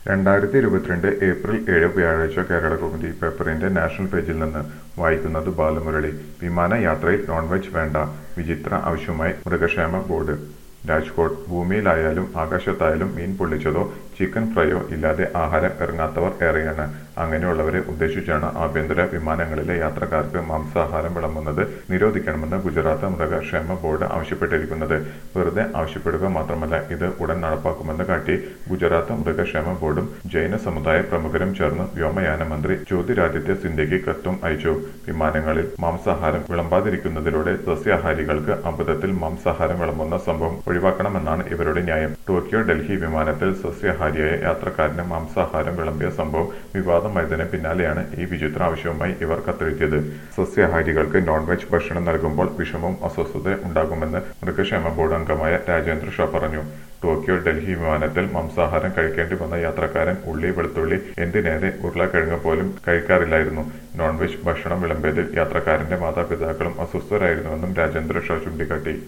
രണ്ടായിരത്തി ഇരുപത്തിരണ്ട് ഏപ്രിൽ ഏഴ് വ്യാഴാഴ്ച കേരളകൗമുദി പേപ്പറിന്റെ നാഷണൽ പേജിൽ നിന്ന് വായിക്കുന്നത് ബാലമുരളി വിമാനയാത്രയിൽ നോൺവെജ് വേണ്ട വിചിത്ര ആവശ്യവുമായി മൃഗക്ഷേമ ബോർഡ് രാജ്കോട്ട് ഭൂമിയിലായാലും ആകാശത്തായാലും മീൻ പൊള്ളിച്ചതോ ചിക്കൻ ഫ്രൈയോ ഇല്ലാതെ ആഹാരം ഇറങ്ങാത്തവർ ഏറെയാണ് അങ്ങനെയുള്ളവരെ ഉദ്ദേശിച്ചാണ് ആഭ്യന്തര വിമാനങ്ങളിലെ യാത്രക്കാർക്ക് മാംസാഹാരം വിളമ്പുന്നത് നിരോധിക്കണമെന്ന് ഗുജറാത്ത് മൃഗക്ഷേമ ബോർഡ് ആവശ്യപ്പെട്ടിരിക്കുന്നത് വെറുതെ ആവശ്യപ്പെടുക മാത്രമല്ല ഇത് ഉടൻ നടപ്പാക്കുമെന്ന് കാട്ടി ഗുജറാത്ത് മൃഗക്ഷേമ ബോർഡും ജൈന സമുദായ പ്രമുഖരും ചേർന്ന് വ്യോമയാന മന്ത്രി ജ്യോതിരാദിത്യ സിന്ധ്യയ്ക്ക് കത്തും അയച്ചു വിമാനങ്ങളിൽ മാംസാഹാരം വിളമ്പാതിരിക്കുന്നതിലൂടെ സസ്യാഹാരികൾക്ക് അബദ്ധത്തിൽ മാംസാഹാരം വിളമ്പുന്ന സംഭവം ഒഴിവാക്കണമെന്നാണ് ഇവരുടെ ന്യായം ടോക്കിയോ ഡൽഹി വിമാനത്തിൽ സസ്യാഹാരിയായ യാത്രക്കാരന് മാംസാഹാരം വിളമ്പിയ സംഭവം വിവാദമായതിന് പിന്നാലെയാണ് ഈ വിചിത്ര ആവശ്യവുമായി ഇവർ കത്തെഴുതിയത് സസ്യാഹാരികൾക്ക് നോൺവെജ് ഭക്ഷണം നൽകുമ്പോൾ വിഷമവും അസ്വസ്ഥത ഉണ്ടാകുമെന്ന് മൃഗക്ഷേമ ബോർഡ് അംഗമായ രാജേന്ദ്ര ഷാ പറഞ്ഞു ടോക്കിയോ ഡൽഹി വിമാനത്തിൽ മാംസാഹാരം കഴിക്കേണ്ടി വന്ന യാത്രക്കാരൻ ഉള്ളി വെളുത്തുള്ളി എന്തിനേറെ ഉരുളക്കിഴങ്ങ് പോലും കഴിക്കാറില്ലായിരുന്നു നോൺവെജ് ഭക്ഷണം വിളമ്പിയതിൽ യാത്രക്കാരന്റെ മാതാപിതാക്കളും അസ്വസ്ഥരായിരുന്നുവെന്നും രാജേന്ദ്ര ഷാ ചൂണ്ടിക്കാട്ടി